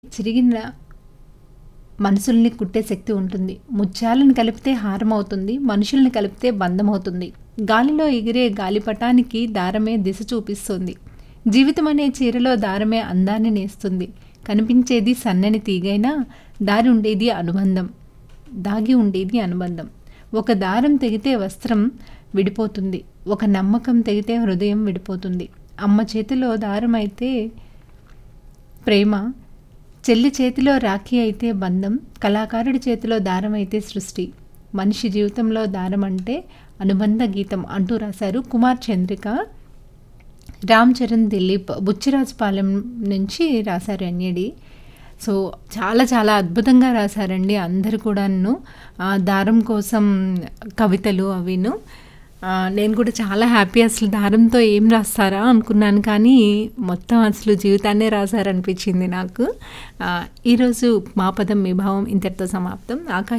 చిరిగిన మనసుల్ని కుట్టే శక్తి ఉంటుంది ముత్యాలను కలిపితే హారం అవుతుంది మనుషుల్ని కలిపితే బంధం అవుతుంది గాలిలో ఎగిరే గాలిపటానికి దారమే దిశ చూపిస్తుంది జీవితం అనే చీరలో దారమే అందాన్ని నేస్తుంది కనిపించేది సన్నని తీగైనా దారి ఉండేది అనుబంధం దాగి ఉండేది అనుబంధం ఒక దారం తెగితే వస్త్రం విడిపోతుంది ఒక నమ్మకం తెగితే హృదయం విడిపోతుంది అమ్మ చేతిలో దారం అయితే ప్రేమ చెల్లి చేతిలో రాఖీ అయితే బంధం కళాకారుడి చేతిలో దారం అయితే సృష్టి మనిషి జీవితంలో దారం అంటే అనుబంధ గీతం అంటూ రాశారు కుమార్ చంద్రిక రామ్ చరణ్ దిలీప్ బుచ్చిరాజపాలెం నుంచి రాశారు ఎన్ఏడి సో చాలా చాలా అద్భుతంగా రాశారండి అందరు కూడాను ఆ, దారం కోసం కవితలు అవిను ఆ, నేను కూడా చాలా హ్యాపీ అసలు దారంతో ఏం రాస్తారా అనుకున్నాను కానీ మొత్తం అసలు జీవితాన్నే రాశారనిపించింది నాకు ఆ, ఈరోజు మా పదం మీ భావం ఇంతటితో సమాప్తం ఆకాశ